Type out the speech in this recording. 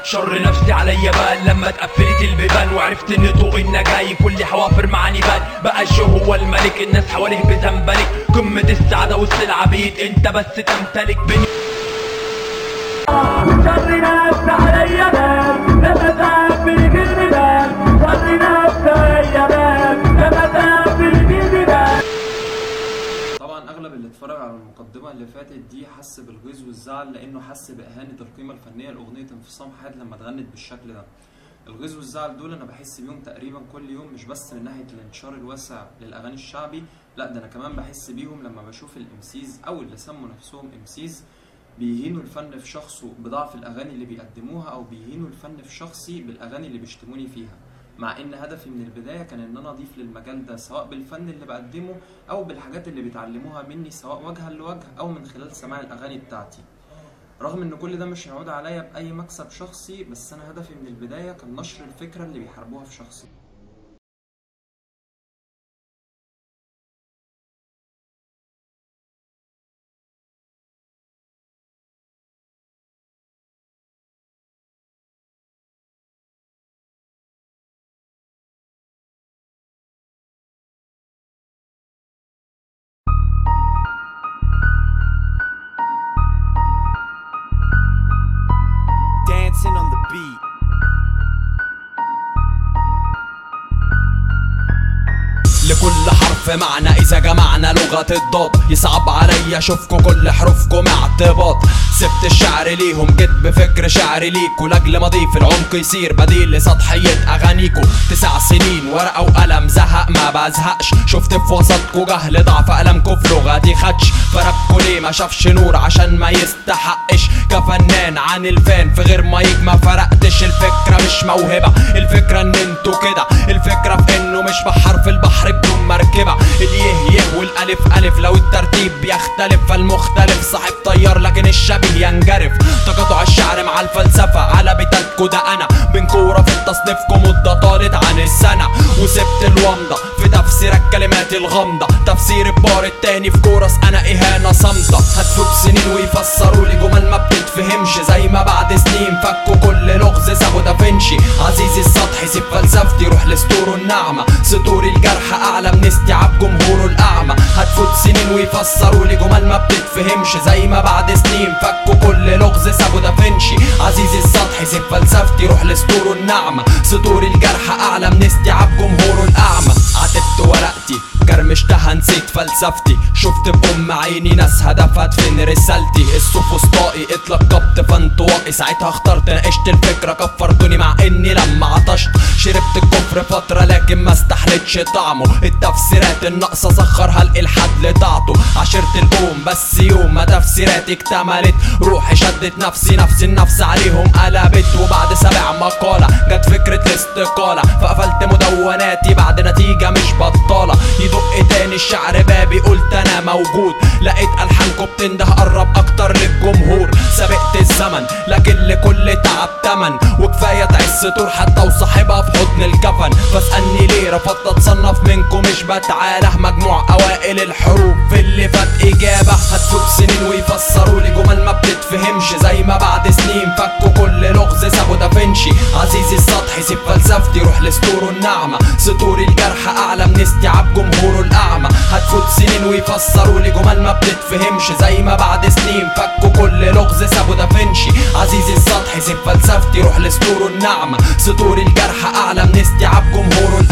شر نفسي عليا بان لما اتقفلت البيبان وعرفت ان طوق النجاي كل حوافر معاني بان بقى الشو هو الملك الناس حواليه بتنبلك قمة السعادة وسط العبيد انت بس تمتلك بني شر نفسي عليا بان لما اتقفلت البيبان شر نفسي عليا بان لما اتقفلت البيبان طبعا اغلب اللي اتفرج على المقدمه اللي فاتت دي حس بالغيظ والزعل لانه حس باهانه القيمه الفنيه لاغنيه انفصام حاد لما اتغنت بالشكل ده الغيظ والزعل دول انا بحس بيهم تقريبا كل يوم مش بس من ناحيه الانتشار الواسع للاغاني الشعبي لا ده انا كمان بحس بيهم لما بشوف الامسيز او اللي سموا نفسهم امسيز بيهينوا الفن في شخصه بضعف الاغاني اللي بيقدموها او بيهينوا الفن في شخصي بالاغاني اللي بيشتموني فيها مع ان هدفي من البدايه كان ان انا اضيف للمجال ده سواء بالفن اللي بقدمه او بالحاجات اللي بيتعلموها مني سواء وجها لوجه او من خلال سماع الاغاني بتاعتي رغم ان كل ده مش هيعود عليا باي مكسب شخصي بس انا هدفي من البدايه كان نشر الفكره اللي بيحاربوها في شخصي dancing on the beat. لكل حرف معنى اذا جمعنا لغة الضاد يصعب عليا اشوفكوا كل حروفكم اعتباط سبت الشعر ليهم جيت بفكر شعري ليكوا لاجل ما اضيف العمق يصير بديل لسطحية اغانيكوا تسع سنين ورقة وقلم زهق ما بزهقش شفت في وسطكوا جهل ضعف قلمكوا في لغتي خدش فربكوا ليه ما شافش نور عشان ما يستحقش كفنان عن الفان في غير مايك ما فرقتش الفكرة مش موهبة الفكرة ان انتوا كده الفكرة في انه مش بحر في البحر بدون مركبة اليه يه والالف الف لو الترتيب بيختلف فالمختلف صاحب طيار لكن الشبيه ينجرف تقاطع الشعر مع الفلسفة على بتاعتكوا ده انا بين كورة في تصنيفكم مدة طالت عن السنة وسبت الومضة في تفسير الكلمات الغامضة تفسير البار التاني في كورس انا اهانة صامتة هتفوت سنين ويفسروا لي جمل ما بتتفهمش زي ما بعد سنين فكوا كل لغز سابوا دافنشي عزيزي السطحي سيب فلسفتي روح لستوره النعمة سطوري الجرح اعلى من استيعاب جمهوره الاعمى هتفوت سنين ويفسروا لي جمل ما بتتفهمش زي ما بعد سنين فكوا كل لغز سابوا دافنشي عزيزي السطحي سيب فلسفتي روح لستوره النعمة سطوري الجرح اعلى من استيعاب جمهوره الاعمى عتبت ورقتي كرمشتها نسيت فلسفتي شفت بأم عيني ناس هدفت فين رسالتي السوفسطائي اتلقبت فانطوائي ساعتها اخترت ناقشت الفكرة كفرتوني مع اني لما عطشت شربت الكفر فترة لكن ما استحلتش طعمه التفسيرات الناقصة سخرها الالحاد لطاعته عشرت القوم بس يوم ما تفسيراتي اكتملت روحي شدت نفسي نفسي النفس عليهم قلبت وبعد سبع مقالة جت فكرة الاستقالة فقفلت مدوناتي بعد نتيجة مش بطالة يدق تاني الشعر بابي قلت انا موجود لقيت الحانكم بتنده قرب اكتر للجمهور سبقت الزمن لكن لكل تعب تمن وكفايه تعس طور حتى وصاحبها في حضن الكفن فاسالني ليه رفضت اتصنف منكم مش بتعاله مجموع اوائل الحروف في اللي فات اجابه هتفوت سنين ويفسروا لي جمل ما بتتفهمش زي ما بعد سنين فكوا كل لغز سابوا دافنشي عزيزي السطحي سيب فلسفتي روح لستوره النعمه سطوري الجرح اعلى من استيعاب جمهوره الاعمى هتفوت سنين ويفسروا لي جمل ما بتتفهمش زي ما بعد سنين فكوا كل لغز سابوا دافنشي عزيزي السطحي سيب فلسفتي روح لستوره النعمه سطوري الجرح اعلى من استيعاب جمهوره